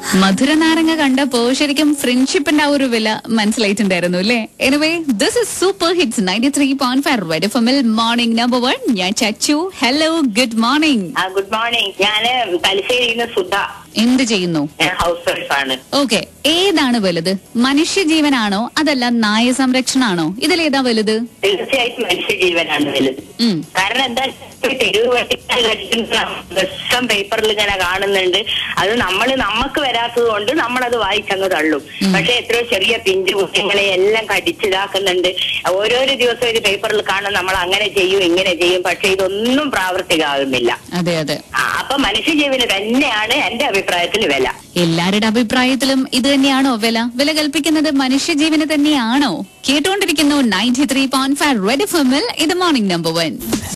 മധുരനാരങ്ങ കണ്ടപ്പോ ശരിക്കും ഫ്രണ്ട്ഷിപ്പിന്റെ ആ ഒരു വില മനസ്സിലായിട്ടുണ്ടായിരുന്നു അല്ലേ anyway this is super hits ninety three point five red FM morning number one ഞാൻ Chachu hello good morning ah good morning ഞാന് തലശ്ശേരിയിൽ നിന്ന് സുധ എന്ത് ചെയ്യുന്നു ഞാൻ ഹൗസ് വൈഫാണ് ഓക്കെ ഏതാണ് വലുത് മനുഷ്യജീവനാണോ അതല്ല നായ സംരക്ഷണാണോ ഇതിലേതാ വലുത് തീർച്ചയായിട്ടും മനുഷ്യജീവനാണ് വലുത് ഉം കാരണം എന്താ ഇപ്പൊ തെരുവ് വെട്ടിക്കാൻ കഴിക്കുന്ന ദിവസം പേപ്പറിൽ ഇങ്ങനെ കാണുന്നുണ്ട് അത് നമ്മൾ നമുക്ക് വരാത്തത് കൊണ്ട് നമ്മളത് വായിച്ചങ്ങ് തള്ളും പക്ഷെ എത്രയോ ചെറിയ പിഞ്ചു കുഞ്ഞുങ്ങളെ എല്ലാം കടിച്ചിതാക്കുന്നുണ്ട് ഓരോരോ ദിവസം ഇത് പേപ്പറിൽ കാണും നമ്മൾ അങ്ങനെ ചെയ്യും ഇങ്ങനെ ചെയ്യും പക്ഷെ ഇതൊന്നും പ്രാവർത്തികമാകുന്നില്ല അതെ അതെ ആ, അപ്പൊ മനുഷ്യജീവന് തന്നെയാണ് എന്റെ അഭിപ്രായത്തിൽ വില എല്ലാവരുടെ അഭിപ്രായത്തിലും ഇത് തന്നെയാണോ വില വില കൽപ്പിക്കുന്നത് മനുഷ്യജീവന് തന്നെയാണോ കേട്ടുകൊണ്ടിരിക്കുന്നു ninety three point five red FM ഇത് മോർണിംഗ് നമ്പർ വൺ